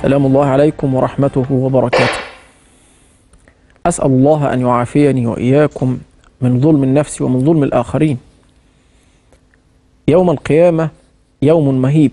سلام الله عليكم ورحمته وبركاته أسأل الله أن يعافيني وإياكم من ظلم النفس ومن ظلم الآخرين يوم القيامة يوم مهيب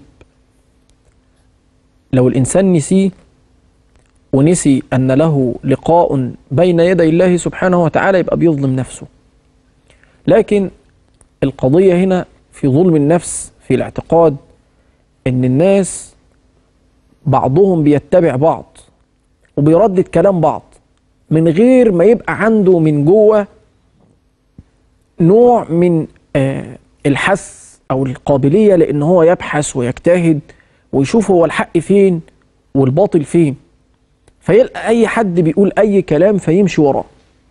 لو الإنسان نسيه ونسي أن له لقاء بين يدي الله سبحانه وتعالى يبقى بيظلم نفسه لكن القضية هنا في ظلم النفس في الاعتقاد ان الناس بعضهم بيتبع بعض وبيردد كلام بعض من غير ما يبقى عنده من جوه نوع من آه الحث او القابليه لان هو يبحث ويجتهد ويشوف هو الحق فين والباطل فين فيلقى اي حد بيقول اي كلام فيمشي وراه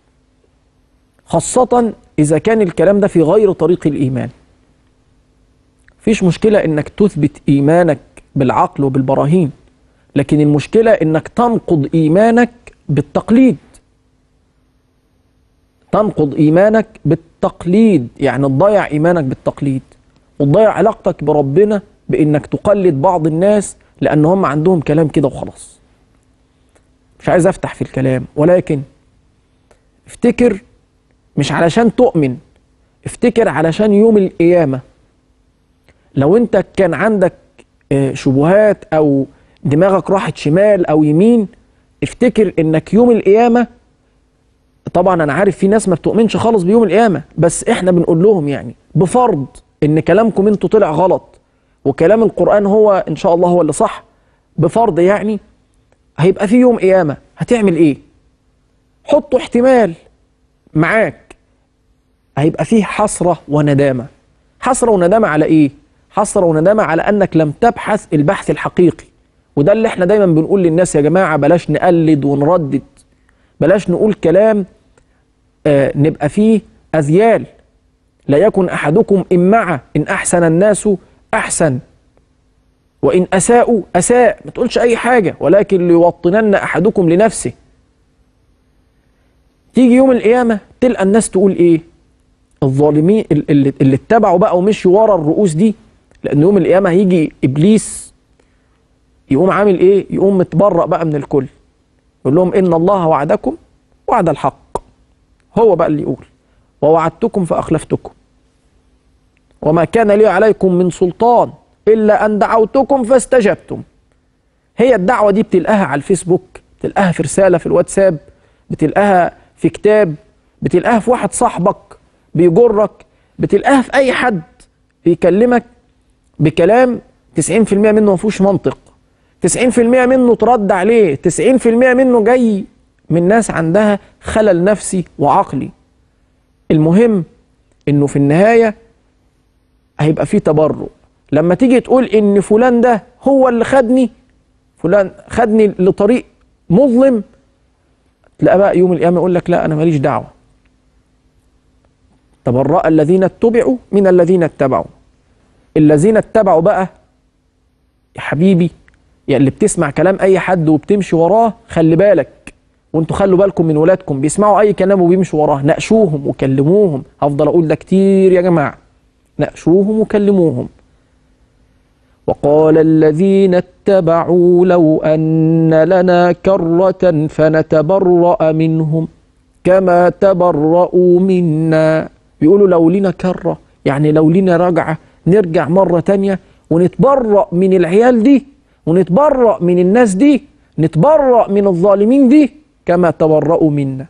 خاصه اذا كان الكلام ده في غير طريق الايمان فيش مشكله انك تثبت ايمانك بالعقل وبالبراهين لكن المشكله انك تنقض ايمانك بالتقليد تنقض ايمانك بالتقليد يعني تضيع ايمانك بالتقليد وتضيع علاقتك بربنا بانك تقلد بعض الناس لان هم عندهم كلام كده وخلاص مش عايز افتح في الكلام ولكن افتكر مش علشان تؤمن افتكر علشان يوم القيامه لو انت كان عندك شبهات او دماغك راحت شمال او يمين افتكر انك يوم القيامه طبعا انا عارف في ناس ما بتؤمنش خالص بيوم القيامه بس احنا بنقول لهم يعني بفرض ان كلامكم انتوا طلع غلط وكلام القران هو ان شاء الله هو اللي صح بفرض يعني هيبقى في يوم قيامه هتعمل ايه حطوا احتمال معاك هيبقى فيه حسره وندامه حسره وندامه على ايه حسره وندامه على انك لم تبحث البحث الحقيقي وده اللي احنا دايما بنقول للناس يا جماعه بلاش نقلد ونردد بلاش نقول كلام آه نبقى فيه اذيال لا يكن احدكم امعه ان احسن الناس احسن وان اساءوا اساء ما تقولش اي حاجه ولكن ليوطنن احدكم لنفسه تيجي يوم القيامه تلقى الناس تقول ايه الظالمين اللي, اللي اتبعوا بقى ومشوا ورا الرؤوس دي لان يوم القيامه هيجي ابليس يقوم عامل ايه يقوم متبرأ بقى من الكل يقول لهم ان الله وعدكم وعد الحق هو بقى اللي يقول ووعدتكم فاخلفتكم وما كان لي عليكم من سلطان الا ان دعوتكم فاستجبتم هي الدعوه دي بتلقاها على الفيسبوك بتلقاها في رساله في الواتساب بتلقاها في كتاب بتلقاها في واحد صاحبك بيجرك بتلقاها في اي حد بيكلمك بكلام 90% منه ما فيهوش منطق 90% منه ترد عليه 90% منه جاي من ناس عندها خلل نفسي وعقلي المهم انه في النهايه هيبقى فيه تبرؤ لما تيجي تقول ان فلان ده هو اللي خدني فلان خدني لطريق مظلم تلاقى بقى يوم القيامه يقول لك لا انا ماليش دعوه تبرأ الذين اتبعوا من الذين اتبعوا الذين اتبعوا بقى يا حبيبي يا اللي بتسمع كلام اي حد وبتمشي وراه خلي بالك وانتوا خلوا بالكم من ولادكم بيسمعوا اي كلام وبيمشوا وراه ناقشوهم وكلموهم هفضل اقول ده كتير يا جماعه ناقشوهم وكلموهم وقال الذين اتبعوا لو ان لنا كره فنتبرأ منهم كما تبرأوا منا بيقولوا لو لنا كره يعني لو لنا رجعه نرجع مره تانيه ونتبرأ من العيال دي ونتبرأ من الناس دي نتبرأ من الظالمين دي كما تبرأوا منا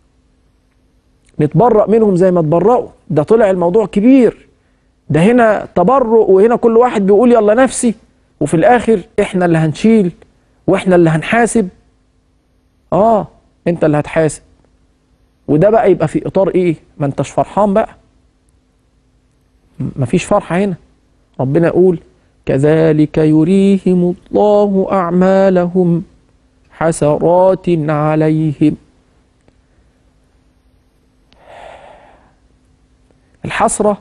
نتبرأ منهم زي ما تبرأوا ده طلع الموضوع كبير ده هنا تبرؤ وهنا كل واحد بيقول يلا نفسي وفي الآخر احنا اللي هنشيل واحنا اللي هنحاسب اه انت اللي هتحاسب وده بقى يبقى في اطار ايه ما انتش فرحان بقى مفيش فرحة هنا ربنا يقول كذلك يريهم الله أعمالهم حسرات عليهم الحسرة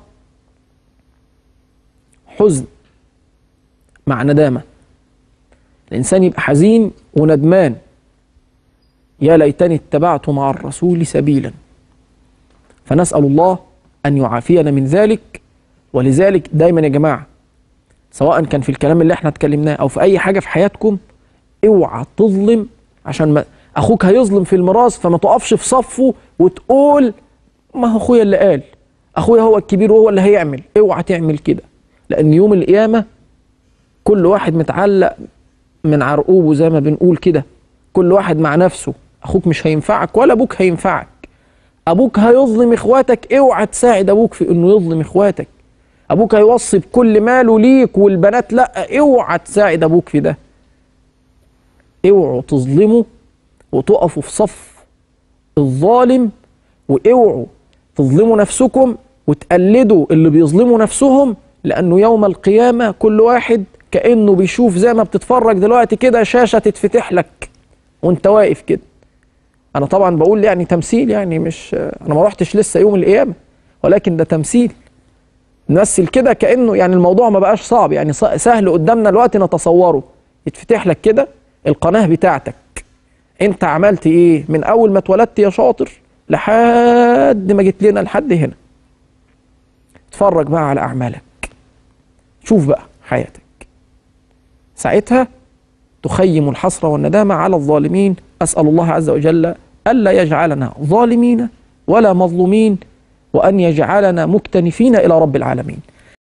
حزن مع ندامة الإنسان يبقى حزين وندمان يا ليتني اتبعت مع الرسول سبيلا فنسأل الله أن يعافينا من ذلك ولذلك دايما يا جماعة سواء كان في الكلام اللي احنا اتكلمناه أو في أي حاجة في حياتكم اوعى تظلم عشان ما اخوك هيظلم في الميراث فما تقفش في صفه وتقول ما هو اخويا اللي قال اخويا هو الكبير وهو اللي هيعمل اوعى تعمل كده لان يوم القيامه كل واحد متعلق من عرقوبه زي ما بنقول كده كل واحد مع نفسه اخوك مش هينفعك ولا ابوك هينفعك ابوك هيظلم اخواتك اوعى تساعد ابوك في انه يظلم اخواتك ابوك هيوصي بكل ماله ليك والبنات لا اوعى تساعد ابوك في ده اوعوا تظلموا وتقفوا في صف الظالم واوعوا تظلموا نفسكم وتقلدوا اللي بيظلموا نفسهم لانه يوم القيامه كل واحد كانه بيشوف زي ما بتتفرج دلوقتي كده شاشه تتفتح لك وانت واقف كده انا طبعا بقول يعني تمثيل يعني مش انا ما رحتش لسه يوم القيامه ولكن ده تمثيل نمثل كده كانه يعني الموضوع ما بقاش صعب يعني سهل قدامنا الوقت نتصوره يتفتح لك كده القناه بتاعتك انت عملت ايه من اول ما اتولدت يا شاطر لحد ما جيت لنا لحد هنا اتفرج بقى على اعمالك شوف بقى حياتك ساعتها تخيم الحسرة والندامة على الظالمين أسأل الله عز وجل ألا يجعلنا ظالمين ولا مظلومين وأن يجعلنا مكتنفين إلى رب العالمين